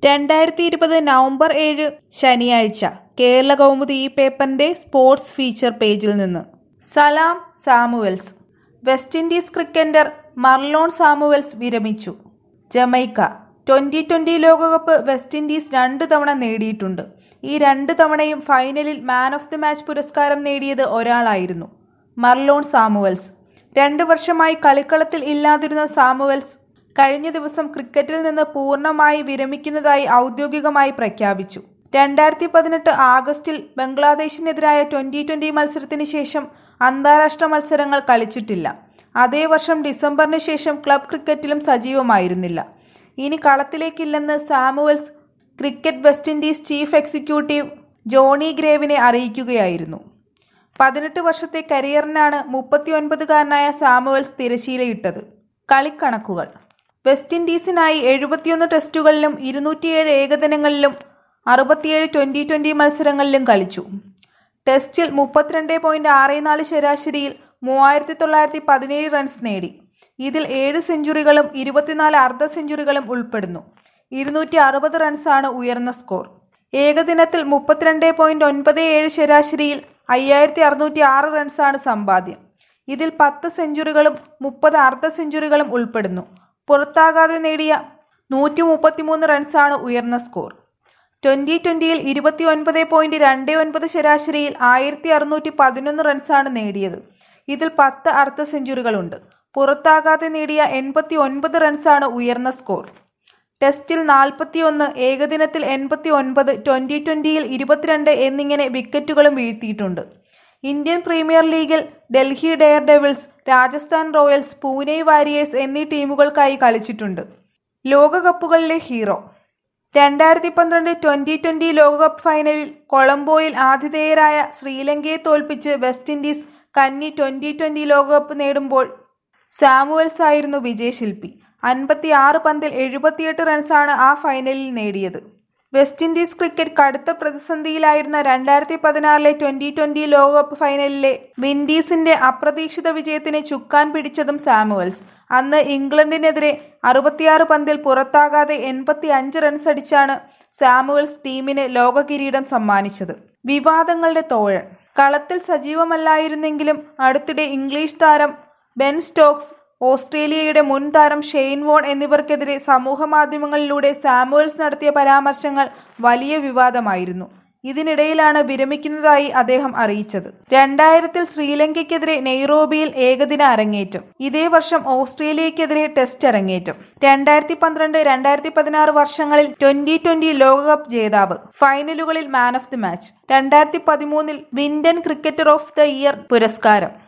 രണ്ടായിരത്തി ഇരുപത് നവംബർ ഏഴ് ശനിയാഴ്ച കേരള കൗമുദി ഈ പേപ്പറിന്റെ സ്പോർട്സ് ഫീച്ചർ പേജിൽ നിന്ന് സലാം Samuels West Indies cricketer Marlon Samuels വിരമിച്ചു ജമൈക്ക ട്വന്റി ട്വന്റി ലോകകപ്പ് വെസ്റ്റ് ഇൻഡീസ് രണ്ട് തവണ നേടിയിട്ടുണ്ട് ഈ രണ്ട് തവണയും ഫൈനലിൽ മാൻ ഓഫ് ദി മാച്ച് പുരസ്കാരം നേടിയത് ഒരാളായിരുന്നു മർലോൺ സാമുവൽസ് രണ്ട് വർഷമായി കളിക്കളത്തിൽ ഇല്ലാതിരുന്ന സാമുവൽസ് കഴിഞ്ഞ ദിവസം ക്രിക്കറ്റിൽ നിന്ന് പൂർണ്ണമായി വിരമിക്കുന്നതായി ഔദ്യോഗികമായി പ്രഖ്യാപിച്ചു രണ്ടായിരത്തി പതിനെട്ട് ആഗസ്റ്റിൽ ബംഗ്ലാദേശിനെതിരായ ട്വന്റി ട്വന്റി മത്സരത്തിന് ശേഷം അന്താരാഷ്ട്ര മത്സരങ്ങൾ കളിച്ചിട്ടില്ല അതേ വർഷം ഡിസംബറിന് ശേഷം ക്ലബ് ക്രിക്കറ്റിലും സജീവമായിരുന്നില്ല ഇനി കളത്തിലേക്കില്ലെന്ന് Samuels cricket West Indies chief executive Johnny ഗ്രേവിനെ അറിയിക്കുകയായിരുന്നു പതിനെട്ട് വർഷത്തെ കരിയറിനാണ് മുപ്പത്തിയൊൻപതുകാരനായ സാമുവൽസ് തിരശീലയിട്ടത് കളിക്കണക്കുകൾ വെസ്റ്റ് ഇൻഡീസിനായി എഴുപത്തിയൊന്ന് ടെസ്റ്റുകളിലും ഇരുന്നൂറ്റിയേഴ് ഏകദിനങ്ങളിലും അറുപത്തിയേഴ് ട്വന്റി ട്വന്റി മത്സരങ്ങളിലും കളിച്ചു ടെസ്റ്റിൽ മുപ്പത്തിരണ്ട് പോയിന്റ് ആറ് നാല് ശരാശരിയിൽ മൂവായിരത്തി തൊള്ളായിരത്തി പതിനേഴ് റൺസ് നേടി ഇതിൽ ഏഴ് സെഞ്ചുറികളും ഇരുപത്തിനാല് അർദ്ധ സെഞ്ചുറികളും ഉൾപ്പെടുന്നു ഇരുന്നൂറ്റി അറുപത് റൺസാണ് ഉയർന്ന സ്കോർ ഏകദിനത്തിൽ മുപ്പത്തിരണ്ട് പോയിന്റ് ഒൻപത് ഏഴ് ശരാശരിയിൽ അയ്യായിരത്തി അറുന്നൂറ്റി ആറ് റൺസാണ് സമ്പാദ്യം ഇതിൽ പത്ത് സെഞ്ചുറികളും മുപ്പത് അർദ്ധ സെഞ്ചുറികളും ഉൾപ്പെടുന്നു പുറത്താകാതെ നേടിയ നൂറ്റി മുപ്പത്തിമൂന്ന് റൺസാണ് ഉയർന്ന സ്കോർ ട്വന്റി ട്വന്റിയിൽ ഇരുപത്തി ഒൻപത് പോയിന്റ് രണ്ട് ഒൻപത് ശരാശരിയിൽ ആയിരത്തി അറുന്നൂറ്റി പതിനൊന്ന് റൺസാണ് നേടിയത് ഇതിൽ പത്ത് അർദ്ധ സെഞ്ചുറികളുണ്ട് പുറത്താകാതെ നേടിയ എൺപത്തി ഒൻപത് റൺസാണ് ഉയർന്ന സ്കോർ ടെസ്റ്റിൽ നാൽപ്പത്തിയൊന്ന് ഏകദിനത്തിൽ എൺപത്തി ഒൻപത് ട്വന്റി ട്വന്റിയിൽ ഇരുപത്തിരണ്ട് എന്നിങ്ങനെ വിക്കറ്റുകളും വീഴ്ത്തിയിട്ടുണ്ട് ഇന്ത്യൻ പ്രീമിയർ ലീഗിൽ Delhi Daredevils Rajasthan Royals Pune Warriors എന്നീ ടീമുകൾക്കായി കളിച്ചിട്ടുണ്ട് ലോകകപ്പുകളിലെ ഹീറോ രണ്ടായിരത്തി പന്ത്രണ്ട് ട്വന്റി ട്വന്റി ലോകകപ്പ് ഫൈനലിൽ കൊളംബോയിൽ ആതിഥേയരായ ശ്രീലങ്കയെ തോൽപ്പിച്ച് വെസ്റ്റ് ഇൻഡീസ് കന്നി ട്വന്റി ട്വന്റി ലോകകപ്പ് നേടുമ്പോൾ സാമുവൽസ് ആയിരുന്നു വിജയശില്പി അൻപത്തി ആറ് പന്തിൽ എഴുപത്തിയെട്ട് റൺസാണ് ആ ഫൈനലിൽ നേടിയത് വെസ്റ്റ് ഇൻഡീസ് ക്രിക്കറ്റ് കടുത്ത പ്രതിസന്ധിയിലായിരുന്ന രണ്ടായിരത്തി പതിനാറിലെ ട്വന്റി ട്വന്റി ലോകകപ്പ് ഫൈനലിലെ വിൻഡീസിന്റെ അപ്രതീക്ഷിത വിജയത്തിന് ചുക്കാൻ പിടിച്ചതും സാമുവൽസ് അന്ന് ഇംഗ്ലണ്ടിനെതിരെ അറുപത്തിയാറ് പന്തിൽ പുറത്താകാതെ എൺപത്തി അഞ്ച് റൺസ് അടിച്ചാണ് സാമുവൽസ് ടീമിന് ലോക കിരീടം സമ്മാനിച്ചത് വിവാദങ്ങളുടെ തോഴൻ കളത്തിൽ സജീവമല്ലായിരുന്നെങ്കിലും അടുത്തിടെ ഇംഗ്ലീഷ് താരം ബെൻ സ്റ്റോക്സ് ഓസ്ട്രേലിയയുടെ മുൻ താരം ഷെയ്ൻ വോൺ എന്നിവർക്കെതിരെ സമൂഹ മാധ്യമങ്ങളിലൂടെ സാമുവൽസ് നടത്തിയ പരാമർശങ്ങൾ വലിയ വിവാദമായിരുന്നു ഇതിനിടയിലാണ് വിരമിക്കുന്നതായി അദ്ദേഹം അറിയിച്ചത് രണ്ടായിരത്തിൽ ശ്രീലങ്കയ്ക്കെതിരെ നെയ്റോബിയിൽ ഏകദിന അരങ്ങേറ്റം ഇതേ വർഷം ഓസ്ട്രേലിയക്കെതിരെ ടെസ്റ്റ് അരങ്ങേറ്റം രണ്ടായിരത്തി പന്ത്രണ്ട് രണ്ടായിരത്തി പതിനാറ് വർഷങ്ങളിൽ ട്വന്റി ട്വന്റി ലോകകപ്പ് ജേതാവ് ഫൈനലുകളിൽ മാൻ ഓഫ് ദി മാച്ച് രണ്ടായിരത്തി പതിമൂന്നിൽ Wisden cricketer of the year പുരസ്കാരം